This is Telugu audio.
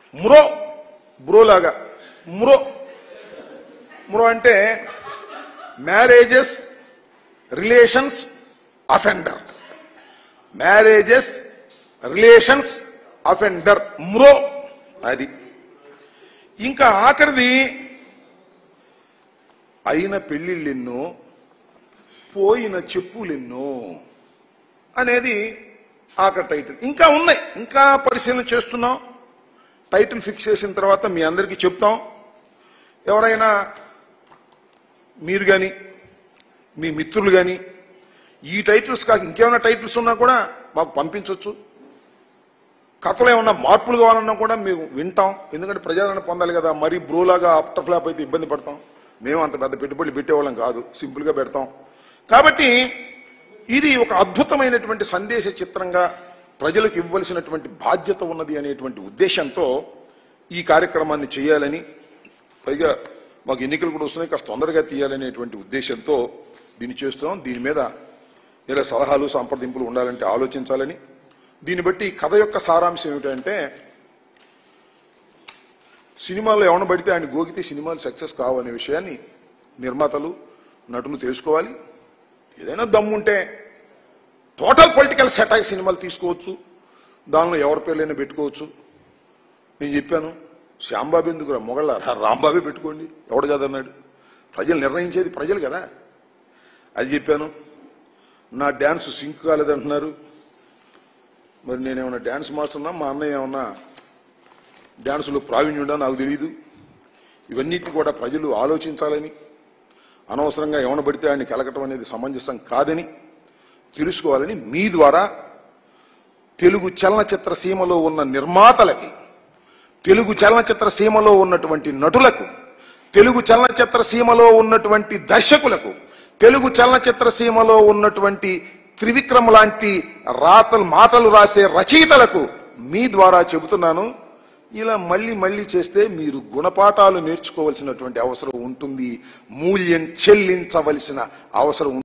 మురో బ్రోలాగా మురో మురో అంటే marriages relations offender marriages relations offender మురో అది ఇంకా ఆఖరిది అయిన పెళ్లిళ్ళెన్నో పోయిన చెప్పులెన్నో అనేది ఆఖరి టైటిల్ ఇంకా ఉన్నాయి ఇంకా పరిశీలన చేస్తున్నాం టైటిల్ ఫిక్స్ చేసిన తర్వాత మీ అందరికీ చెప్తాం ఎవరైనా మీరు కానీ మీ మిత్రులు కానీ ఈ టైటిల్స్ కాక ఇంకేమైనా టైటిల్స్ ఉన్నా కూడా మాకు పంపించవచ్చు కథలో ఏమన్నా మార్పులు కావాలన్నా కూడా మేము వింటాం ఎందుకంటే ప్రజాదరణ పొందాలి కదా మరీ బ్రోలాగా ఆఫ్టర్ ఫ్లాప్ అయితే ఇబ్బంది పడతాం మేము అంత పెద్ద పెట్టుబడులు పెట్టేవాళ్ళం కాదు సింపుల్ గా పెడతాం కాబట్టి ఇది ఒక అద్భుతమైనటువంటి సందేశ చిత్రంగా ప్రజలకు ఇవ్వవలసినటువంటి బాధ్యత ఉన్నది అనేటువంటి ఉద్దేశంతో ఈ కార్యక్రమాన్ని చేయాలని పైగా మాకు ఎన్నికలు కూడా వస్తున్నాయి కాస్త తొందరగా తీయాలనేటువంటి ఉద్దేశంతో దీన్ని చేస్తున్నాం దీని మీద ఇలా సలహాలు సంప్రదింపులు ఉండాలంటే ఆలోచించాలని దీన్ని బట్టి ఈ కథ యొక్క సారాంశం ఏమిటంటే సినిమాల్లో ఎవరిని పడితే ఆయన గోగితే సినిమాలు సక్సెస్ కావనే విషయాన్ని నిర్మాతలు నటులు తెలుసుకోవాలి ఏదైనా దమ్ముంటే టోటల్ పొలిటికల్ సెటాక్ సినిమాలు తీసుకోవచ్చు దానిలో ఎవరి పేర్లైనా పెట్టుకోవచ్చు నేను చెప్పాను శ్యాంబాబు ఎందుకు రా మొగళ్ళ రాంబాబే పెట్టుకోండి ఎవడు కదన్నాడు ప్రజలు నిర్ణయించేది ప్రజలు కదా అది చెప్పాను నా డ్యాన్స్ సింక్ కాలేదంటున్నారు మరి నేనేమన్నా డ్యాన్స్ మాస్టర్నా మా అన్నయ్య ఏమన్నా డ్యాన్సులో ప్రావీణ్యుడా నాకు తెలియదు ఇవన్నిటిని కూడా ప్రజలు ఆలోచించాలని అనవసరంగా ఎవన పడితే ఆయన్ని కలగటం అనేది సమంజసం కాదని తెలుసుకోవాలని మీ ద్వారా తెలుగు చలనచిత్ర సీమలో ఉన్న నిర్మాతలకి తెలుగు చలనచిత్ర సీమలో ఉన్నటువంటి నటులకు తెలుగు చలనచిత్ర సీమలో ఉన్నటువంటి దర్శకులకు తెలుగు చలనచిత్ర సీమలో ఉన్నటువంటి త్రివిక్రమ్ లాంటి రాతలు మాటలు రాసే రచయితలకు మీ ద్వారా చెబుతున్నాను ఇలా మళ్ళీ మళ్ళీ చేస్తే మీరు గుణపాఠాలు నేర్చుకోవలసినటువంటి అవసరం ఉంటుంది మూల్యం చెల్లించవలసిన అవసరం